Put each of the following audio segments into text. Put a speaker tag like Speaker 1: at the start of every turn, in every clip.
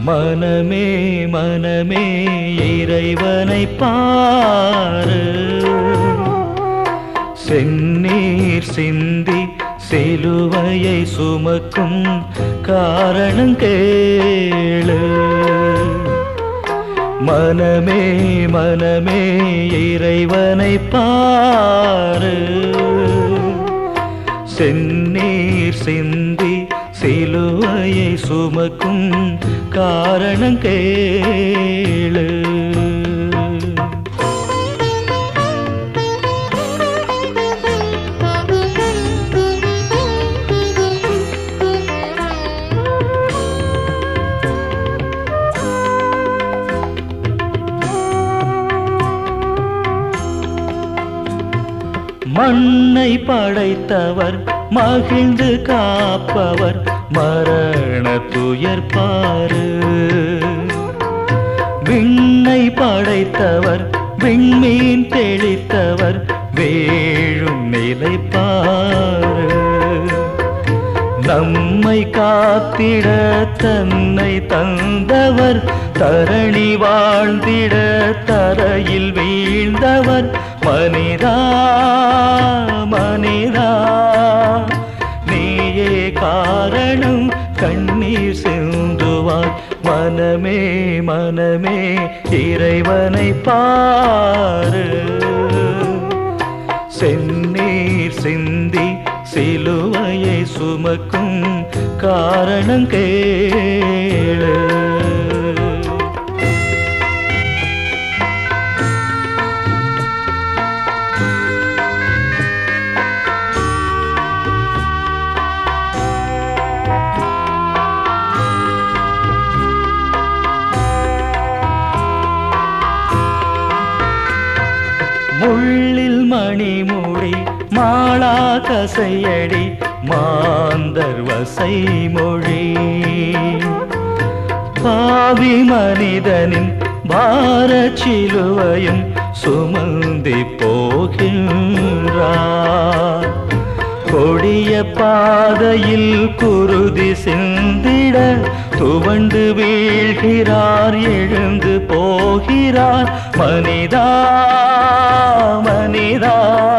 Speaker 1: மனமே மனமே இறைவனை பாரு செந்நீர் சிந்தி சிலுவையை சுமக்கும் காரணம் கேளு மனமே மனமே இறைவனை பாரு செந்நீர் சிந்தி சிலுவையை சுமக்கும் காரணம் கேளு மண்ணை படைத்தவர் மகிழ்ந்து காப்பவர் மரண துயர் பாரு விண்ணை படைத்தவர் விண்மீன் தெளித்தவர் வேழும் நிலை பாரு நம்மை காத்திட தன்னை தந்தவர் தரணி வாழ்ந்திட தரையில் வீழ்ந்தவர் மனிதா மனிதா நீயே காரணம் கண்ணீர் சிந்துவாய் மனமே மனமே இறைவனை பாரு செந்நீர் சிந்தி சிலுவையை சுமக்கும் காரணம் கேளு முள்ளில் மணிமுடி மாளா கசையடி மாந்தர் வசை மொழி பாவி மனிதனின் பாரச்சிலுவையும் சுமந்தி போகின்றார் கொடிய பாதையில் குருதி சிந்திட துவண்டு வீழ்கிறார் எழுந்து போகிறார் மனிதா மனிதா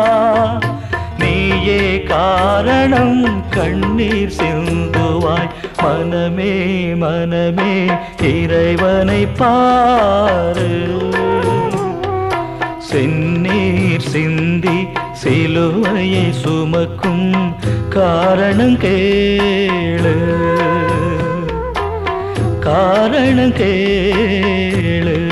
Speaker 1: நீயே காரணம் கண்ணீர் சிந்துவாய் மனமே மனமே இறைவனை பாரு செந்நீர் சிந்தி சிலுவையை சுமக்கும் காரணம் கேளு காரணம் கேளு